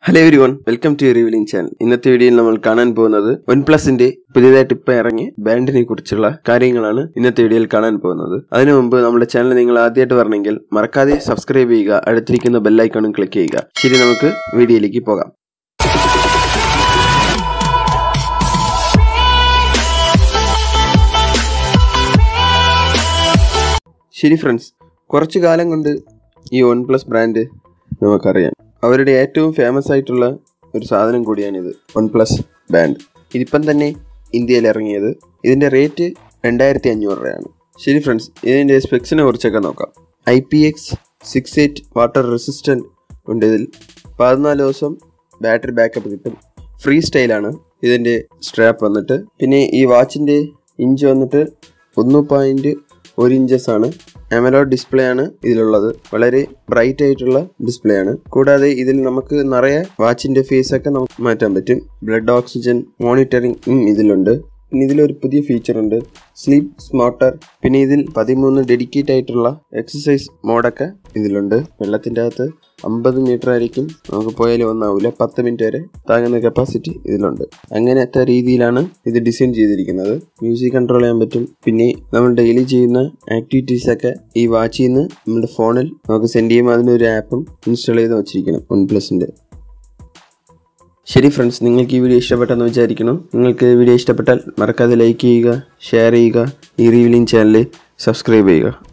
hello everyone welcome to revealing channel ഇന്നത്തെ വീഡിയോയിൽ നമ്മൾ കാണാൻ പോകുന്നത് വൺ പ്ലസിന്റെ പുതിയതായിട്ട് ഇപ്പം ഇറങ്ങിയ ബാൻഡിനെ കുറിച്ചുള്ള കാര്യങ്ങളാണ് ഇന്നത്തെ വീഡിയോയിൽ കാണാൻ പോകുന്നത് അതിനു മുമ്പ് നമ്മുടെ ചാനൽ നിങ്ങൾ ആദ്യമായിട്ട് വരണമെങ്കിൽ മറക്കാതെ സബ്സ്ക്രൈബ് ചെയ്യുക അടുത്തിരിക്കുന്ന ബെല്ലൈക്കണും ക്ലിക്ക് ചെയ്യുക ശരി നമുക്ക് വീഡിയോയിലേക്ക് പോകാം ശരി ഫ്രണ്ട്സ് കുറച്ചു കാലം കൊണ്ട് ഈ വൺ പ്ലസ് ബ്രാൻഡ് നമുക്കറിയാം അവരുടെ ഏറ്റവും ഫേമസ് ആയിട്ടുള്ള ഒരു സാധനം കൂടിയാണിത് വൺ പ്ലസ് ബാൻഡ് ഇതിപ്പം തന്നെ ഇന്ത്യയിൽ ഇറങ്ങിയത് ഇതിൻ്റെ റേറ്റ് രണ്ടായിരത്തി അഞ്ഞൂറ് രൂപയാണ് ശരി ഫ്രണ്ട്സ് ഇതിൻ്റെ സ്പെക്സിനെ കുറിച്ചൊക്കെ നോക്കാം I P X six eight water resistant ഉണ്ട് ഇതിൽ പതിനാല് ദിവസം ബാറ്ററി ബാക്കപ്പ് കിട്ടും ഫ്രീ സ്റ്റൈലാണ് ഇതിൻ്റെ സ്ട്രാപ്പ് വന്നിട്ട് പിന്നെ ഈ വാച്ചിൻ്റെ ഇഞ്ച് വന്നിട്ട് ഒന്ന് പോയിൻറ്റ് ഒരു ഇഞ്ചസ് ആണ് അമലോഡ് ഡിസ്പ്ലേ ആണ് ഇതിലുള്ളത് വളരെ ബ്രൈറ്റ് ആയിട്ടുള്ള ഡിസ്പ്ലേ ആണ് കൂടാതെ ഇതിൽ നമുക്ക് നിറയെ വാച്ചിന്റെ ഫേസ് ഒക്കെ നമുക്ക് മാറ്റാൻ പറ്റും ബ്ലഡ് ഓക്സിജൻ മോണിറ്ററിംഗ് ഇതിലുണ്ട് പിന്നെ ഇതിലൊരു പുതിയ ഫീച്ചർ ഉണ്ട് സ്ലീപ്പ് സ്മാർട്ടർ പിന്നെ ഇതിൽ പതിമൂന്ന് ഡെഡിക്കേറ്റ് ആയിട്ടുള്ള എക്സസൈസ് മോഡൊക്കെ ഇതിലുണ്ട് വെള്ളത്തിൻ്റെ അകത്ത് അമ്പത് മീറ്റർ ആയിരിക്കും നമുക്ക് പോയാലും ഒന്നാവില്ല പത്ത് മിനിറ്റ് വരെ താങ്ങുന്ന കപ്പാസിറ്റി ഇതിലുണ്ട് അങ്ങനത്തെ രീതിയിലാണ് ഇത് ഡിസൈൻ ചെയ്തിരിക്കുന്നത് മ്യൂസിക് കൺട്രോൾ ചെയ്യാൻ പറ്റും പിന്നെ നമ്മൾ ഡെയിലി ചെയ്യുന്ന ആക്ടിവിറ്റീസ് ഒക്കെ ഈ വാച്ചിൽ നിന്ന് നമ്മുടെ ഫോണിൽ നമുക്ക് സെൻഡ് ചെയ്യുമ്പോൾ അതിനൊരു ആപ്പും ഇൻസ്റ്റാൾ ചെയ്ത് വെച്ചിരിക്കണം വൺ പ്ലസിൻ്റെ ശരി ഫ്രണ്ട്സ് നിങ്ങൾക്ക് ഈ വീഡിയോ ഇഷ്ടപ്പെട്ടെന്ന് വിചാരിക്കുന്നു നിങ്ങൾക്ക് വീഡിയോ ഇഷ്ടപ്പെട്ടാൽ മറക്കാതെ ലൈക്ക് ചെയ്യുക ഷെയർ ചെയ്യുക ഈ റീവിലിംഗ് ചാനൽ സബ്സ്ക്രൈബ് ചെയ്യുക